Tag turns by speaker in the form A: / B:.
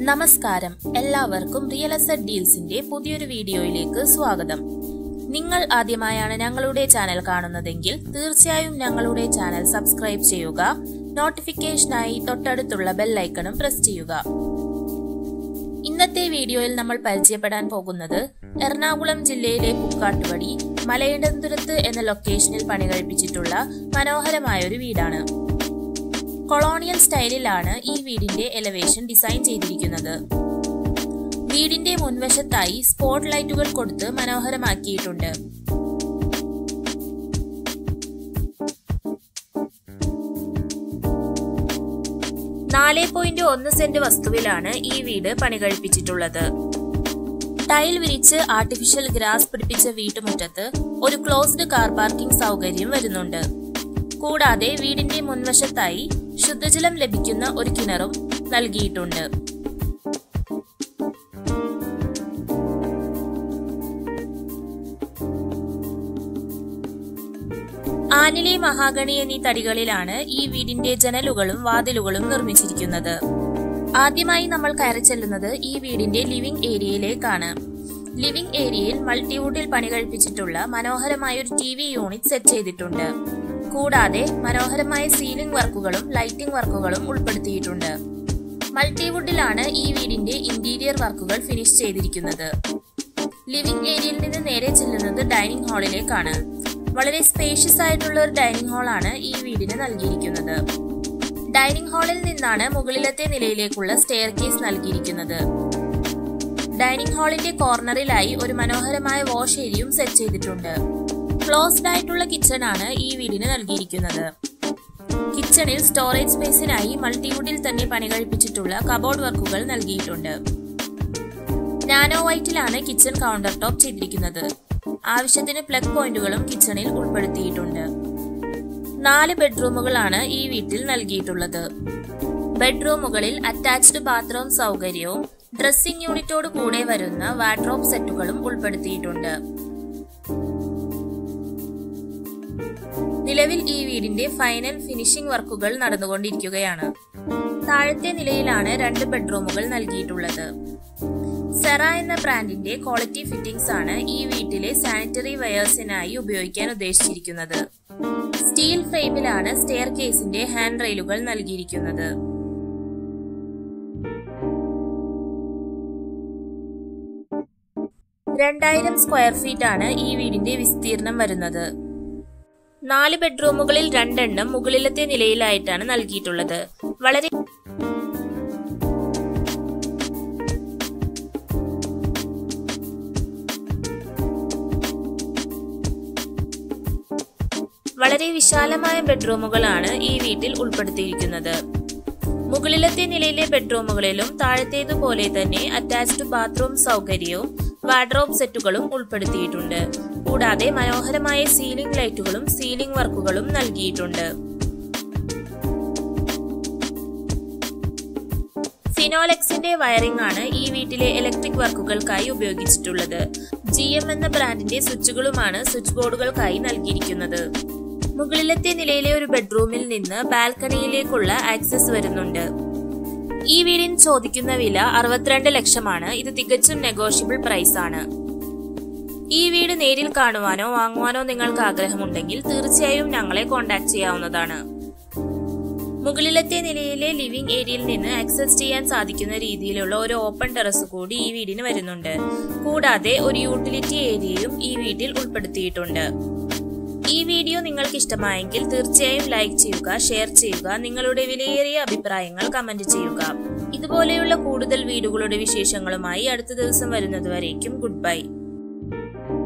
A: നമസ്കാരം എല്ലാവർക്കും real estate ഡീൽസിന്റെ പുതിയൊരു വീഡിയോയിലേക്ക് സ്വാഗതം നിങ്ങൾ ആദ്യമായാണ് ഞങ്ങളുടെ ചാനൽ കാണുന്നതെങ്കിൽ തീർച്ചയായും ഞങ്ങളുടെ ചാനൽ സബ്സ്ക്രൈബ് ചെയ്യുക നോട്ടിഫിക്കേഷനായി തൊട്ടടുത്തുള്ള ബെല്ലൈക്കണും പ്രസ് ചെയ്യുക ഇന്നത്തെ വീഡിയോയിൽ നമ്മൾ പരിചയപ്പെടാൻ പോകുന്നത് എറണാകുളം ജില്ലയിലെ പുക്കാട്ടുപടി മലയിടന്തുരത്ത് എന്ന ലൊക്കേഷനിൽ പണികഴിപ്പിച്ചിട്ടുള്ള മനോഹരമായ ഒരു വീടാണ് കൊളോണിയൽ സ്റ്റൈലിലാണ് ഈ വീടിന്റെ എലവേഷൻ ഡിസൈൻ ചെയ്തിരിക്കുന്നത് വീടിന്റെ മുൻവശത്തായി സ്പോട്ട് ലൈറ്റുകൾ കൊടുത്ത് മനോഹരമാക്കിയിട്ടുണ്ട് നാല് പോയിന്റ് ഒന്ന് സെന്റ് വസ്തുവിലാണ് ഈ വീട് പണികഴിപ്പിച്ചിട്ടുള്ളത് ടൈൽ വിരിച്ച് ആർട്ടിഫിഷ്യൽ ഗ്രാസ് പിടിപ്പിച്ച വീട്ടുമുറ്റത്ത് ഒരു ക്ലോസ്ഡ് കാർ പാർക്കിംഗ് സൗകര്യം വരുന്നുണ്ട് കൂടാതെ വീടിന്റെ മുൻവശത്തായി ശുദ്ധജലം ലഭിക്കുന്ന ഒരു കിണറും നൽകിയിട്ടുണ്ട് ആനിലി മഹാഗണി എന്നീ തടികളിലാണ് ഈ വീടിന്റെ ജനലുകളും വാതിലുകളും നിർമ്മിച്ചിരിക്കുന്നത് ആദ്യമായി നമ്മൾ കയറി ചെല്ലുന്നത് ഈ വീടിന്റെ ലിവിംഗ് ഏരിയയിലേക്കാണ് ലിവിംഗ് ഏരിയയിൽ മൾട്ടിവുഡിൽ പണി കഴിപ്പിച്ചിട്ടുള്ള മനോഹരമായ ഒരു ടി വി യൂണിറ്റ് സെറ്റ് ചെയ്തിട്ടുണ്ട് കൂടാതെ മനോഹരമായ സീലിംഗ് വർക്കുകളും ലൈറ്റിംഗ് വർക്കുകളും ഉൾപ്പെടുത്തിയിട്ടുണ്ട് മൾട്ടിവുഡിലാണ് ഈ വീടിന്റെ ഇന്റീരിയർ വർക്കുകൾ ഫിനിഷ് ചെയ്തിരിക്കുന്നത് ലിവിംഗ് ഏരിയയിൽ നിന്ന് നേരെ ചെല്ലുന്നത് ഡൈനിങ് ഹാളിലേക്കാണ് വളരെ സ്പേഷ്യസ് ആയിട്ടുള്ള ഒരു ഡൈനിങ് ഹാളാണ് ഈ വീടിന് നൽകിയിരിക്കുന്നത് ഡൈനിങ് ഹാളിൽ നിന്നാണ് മുകളിലത്തെ നിലയിലേക്കുള്ള സ്റ്റെയർ കേസ് നൽകിയിരിക്കുന്നത് ഡൈനിങ് ഹാളിന്റെ കോർണറിലായി ഒരു മനോഹരമായ വാഷ് ഏരിയയും സെറ്റ് ചെയ്തിട്ടുണ്ട് ക്ലോസ്ഡ് ആയിട്ടുള്ള കിച്ചൺ ആണ് ഈ വീടിന് നൽകിയിരിക്കുന്നത് കിച്ചണിൽ സ്റ്റോറേജ് സ്പേസിനായി മൾട്ടിവുഡിൽ തന്നെ പണി കഴിപ്പിച്ചിട്ടുള്ള കബോർഡ് വർക്കുകൾ നൽകിയിട്ടുണ്ട് നാനോ വൈറ്റിലാണ് കിച്ചൺ കൗണ്ടർ ടോപ്പ് ചെയ്തിരിക്കുന്നത് ആവശ്യത്തിന് പ്ലഗ് പോയിന്റുകളും കിച്ചണിൽ ഉൾപ്പെടുത്തിയിട്ടുണ്ട് നാല് ബെഡ്റൂമുകളാണ് ഈ വീട്ടിൽ നൽകിയിട്ടുള്ളത് ബെഡ്റൂമുകളിൽ അറ്റാച്ച്ഡ് ബാത്റൂം സൗകര്യവും ഡ്രസ്സിംഗ് യൂണിറ്റോട് കൂടെ വരുന്ന വാർഡ്രോബ് സെറ്റുകളും ഉൾപ്പെടുത്തിയിട്ടുണ്ട് നിലവിൽ ഈ വീടിന്റെ ഫൈനൽ ഫിനിഷിംഗ് വർക്കുകൾ നടന്നുകൊണ്ടിരിക്കുകയാണ് താഴത്തെ നിലയിലാണ് രണ്ട് ബെഡ്റൂമുകൾ നൽകിയിട്ടുള്ളത് സെറ എന്ന ബ്രാൻഡിന്റെ ക്വാളിറ്റി ഫിറ്റിംഗ്സ് ആണ് ഈ വീട്ടിലെ സാനിറ്ററി വെയേഴ്സിനായി ഉപയോഗിക്കാൻ ഉദ്ദേശിച്ചിരിക്കുന്നത് സ്റ്റീൽ ഫ്രെയിമിലാണ് സ്റ്റെയർ കേസിന്റെ ഹാൻഡ് റെയിലുകൾ നൽകിയിരിക്കുന്നത് രണ്ടായിരം സ്ക്വയർ ഫീറ്റ് ആണ് ഈ വീടിന്റെ വിസ്തീർണം വരുന്നത് നാല് ബെഡ്റൂമുകളിൽ രണ്ടെണ്ണം മുകളിലത്തെ നിലയിലായിട്ടാണ് നൽകിയിട്ടുള്ളത് വളരെ വളരെ വിശാലമായ ബെഡ്റൂമുകളാണ് ഈ വീട്ടിൽ ഉൾപ്പെടുത്തിയിരിക്കുന്നത് മുകളിലത്തെ നിലയിലെ ബെഡ്റൂമുകളിലും താഴത്തേതുപോലെ തന്നെ അറ്റാച്ച്ഡ് ബാത്റൂം സൗകര്യവും വാർഡ്രോബ് സെറ്റുകളും ഉൾപ്പെടുത്തിയിട്ടുണ്ട് കൂടാതെ മനോഹരമായ സീലിംഗ് ലൈറ്റുകളും സീലിംഗ് വർക്കുകളും നൽകിയിട്ടുണ്ട് ഫിനോലെക്സിന്റെ വയറിംഗ് ആണ് ഈ വീട്ടിലെ ഇലക്ട്രിക് വർക്കുകൾക്കായി ഉപയോഗിച്ചിട്ടുള്ളത് ജി എം എന്ന ബ്രാൻഡിന്റെ സ്വിച്ചുകളുമാണ് സ്വിച്ച് ബോർഡുകൾക്കായി നൽകിയിരിക്കുന്നത് മുകളിലത്തെ നിലയിലെ ഒരു ബെഡ്റൂമിൽ നിന്ന് ബാൽക്കണിയിലേക്കുള്ള ആക്സസ് വരുന്നുണ്ട് ഈ വീടിന് ചോദിക്കുന്ന വില അറുപത്തിരണ്ട് ലക്ഷമാണ് ഇത് തികച്ചും നെഗോഷ്യബിൾ പ്രൈസ് ആണ് ഈ വീട് നേരിൽ കാണുവാനോ വാങ്ങുവാനോ നിങ്ങൾക്ക് ആഗ്രഹമുണ്ടെങ്കിൽ തീർച്ചയായും ഞങ്ങളെ കോൺടാക്ട് ചെയ്യാവുന്നതാണ് മുകളിലത്തെ നിലയിലെ ലിവിംഗ് ഏരിയയിൽ നിന്ന് ആക്സസ് ചെയ്യാൻ സാധിക്കുന്ന രീതിയിലുള്ള ഒരു ഓപ്പൺ ടെറസ് കൂടി ഈ വീടിന് വരുന്നുണ്ട് കൂടാതെ ഒരു യൂട്ടിലിറ്റി ഏരിയയും ഈ വീട്ടിൽ ഉൾപ്പെടുത്തിയിട്ടുണ്ട് ഈ വീഡിയോ നിങ്ങൾക്ക് ഇഷ്ടമായെങ്കിൽ തീർച്ചയായും ലൈക്ക് ചെയ്യുക ഷെയർ ചെയ്യുക നിങ്ങളുടെ വിലയേറിയ അഭിപ്രായങ്ങൾ കമന്റ് ചെയ്യുക ഇതുപോലെയുള്ള കൂടുതൽ വീടുകളുടെ വിശേഷങ്ങളുമായി അടുത്ത ദിവസം വരുന്നതുവരേക്കും ഗുഡ് ബൈ